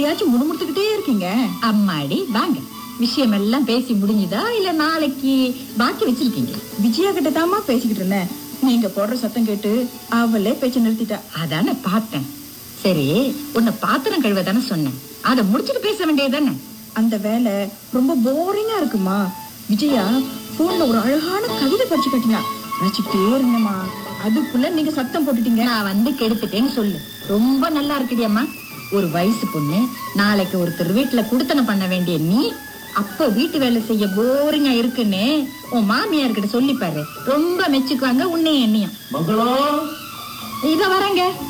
எதையாச்சும் முணுமுணுத்துக்கிட்டே இருக்கீங்க அம்மாடி வாங்க விஷயம் எல்லாம் பேசி முடிஞ்சுதா இல்ல நாளைக்கு பாக்கி வச்சிருக்கீங்க விஜயா கிட்ட தாமா பேசிக்கிட்டு இருந்தேன் நீங்க போடுற சத்தம் கேட்டு அவளே பேச்ச நிறுத்திட்டா அதானே பார்த்தேன் சரி உன்னை பாத்திரம் கழுவ தானே சொன்னேன் அதை முடிச்சிட்டு பேச வேண்டியதுதானே அந்த வேலை ரொம்ப போரிங்கா இருக்குமா விஜயா போன்ல ஒரு அழகான கவிதை படிச்சு கட்டினா ரசிக்கிட்டே இருந்தேம்மா அதுக்குள்ள நீங்க சத்தம் போட்டுட்டீங்க நான் வந்து கெடுத்துட்டேன்னு சொல்லு ரொம்ப நல்லா இருக்குடியம்மா ஒரு வயசு பொண்ணு நாளைக்கு ஒருத்தர் வீட்டுல குடுத்தனம் பண்ண வேண்டிய நீ அப்ப வீட்டு வேலை செய்ய போரிங்கா இருக்குன்னு உன் மாமியார் கிட்ட சொல்லி பாரு ரொம்ப மெச்சுக்குவாங்க உன்னையும் என்னையும் மங்களம் இத வரேங்க